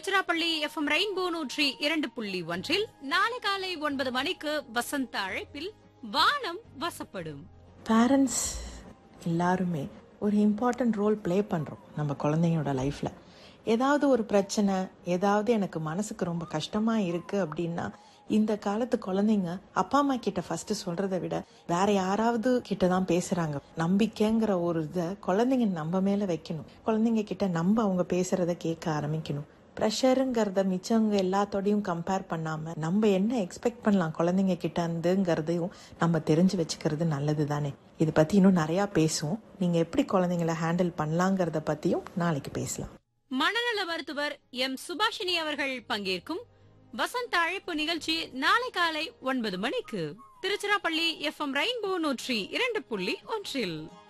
Tiruchirappalli FM rainbow நூற்றி இரண்டு புள்ளி ஒன்றில் நாளை காலை ஒன்பது மணிக்கு வசந்த அழைப்பில் வானம் வசப்படும் பேரண்ட்ஸ் எல்லாருமே ஒரு இம்பார்ட்டன்ட் ரோல் ப்ளே பண்ணுறோம் நம்ம குழந்தைங்களோட லைஃப்பில் ஏதாவது ஒரு பிரச்சனை ஏதாவது எனக்கு மனசுக்கு ரொம்ப கஷ்டமாக இருக்குது அப்படின்னா இந்த காலத்து குழந்தைங்க அப்பா அம்மா கிட்ட ஃபர்ஸ்ட் சொல்றதை விட வேற யாராவது கிட்ட தான் பேசுறாங்க நம்பிக்கைங்கிற ஒரு இதை குழந்தைங்க நம்ம மேல வைக்கணும் குழந்தைங்க கிட்ட நம்ம அவங்க பேசுறத கேட்க ஆரம்பிக்கணும் ப்ரெஷருங்கிறத மிச்சவங்க எல்லாத்தோடையும் கம்பேர் பண்ணாம நம்ம என்ன எக்ஸ்பெக்ட் பண்ணலாம் குழந்தைங்க கிட்ட இருந்துங்கிறதையும் நம்ம தெரிஞ்சு வச்சுக்கிறது நல்லது தானே இது பத்தி இன்னும் நிறைய பேசுவோம் நீங்க எப்படி குழந்தைங்களை ஹேண்டில் பண்ணலாங்கிறத பத்தியும் நாளைக்கு பேசலாம் மனநல மருத்துவர் எம் சுபாஷினி அவர்கள் பங்கேற்கும் வசந்த அழைப்பு நிகழ்ச்சி நாளை காலை ஒன்பது மணிக்கு திருச்சிராப்பள்ளி எஃப்எம் ரெயின்போ நூற்றி இரண்டு புள்ளி ஒன்றில்